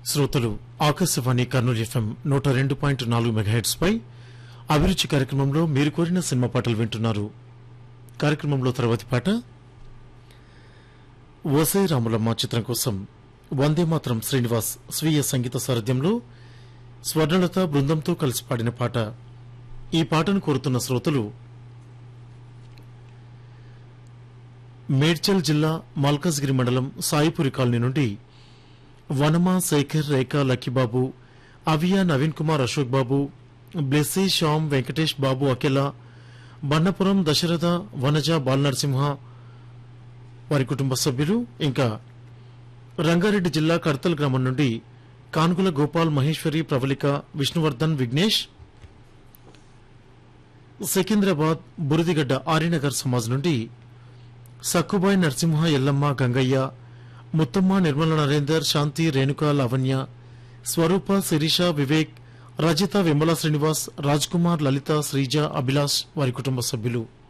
శ్రోతలు ఆకాశవాణి కర్నూలు ఎఫ్ఎం నూట రెండు పాయింట్ నాలుగు మెగాహెట్స్ పై అభిరుచి కార్యక్రమంలో మీరు కోరిన సినిమా పాటలు వింటున్నారు కార్యక్రమంలో తర్వాతి పాట ఓసై రాములమ్మ చిత్రం కోసం వందే మాత్రం శ్రీనివాస్ స్వీయ సంగీత సారథ్యంలో స్వర్ణలత బృందంతో కలిసి పాడిన పాట ఈ పాటను కోరుతున్న శ్రోతలు మేడ్చల్ జిల్లా మల్కజ్గిరి మండలం సాయిపురి కాలనీ నుండి వనమ శేఖర్ రేఖ లక్కీబాబు అవియా నవీన్ కుమార్ అశోక్ బాబు బ్లెస్సీ శ్యామ్ వెంకటేష్ బాబు అకెలా బన్నపురం దశరథ వనజ బాలనరసింహ వారి కుటుంబ సభ్యులు ఇంకా రంగారెడ్డి జిల్లా కర్తల్ గ్రామం నుండి కానుగుల గోపాల్ మహేశ్వరి ప్రవళిక విష్ణువర్ధన్ విఘ్నేష్ సికింద్రాబాద్ బురదిగడ్డ ఆర్యనగర్ సమాజ్ నుండి సక్కుబాయ్ నరసింహ ఎల్లమ్మ గంగయ్య ముత్తమ్మ నిర్మల నరేందర్ శాంతి రేణుక లావణ్య స్వరూప శిరీష వివేక్ రజిత విమల శ్రీనివాస్ రాజ్ కుమార్ లలిత శ్రీజ అభిలాష్ వారి కుటుంబ సభ్యులు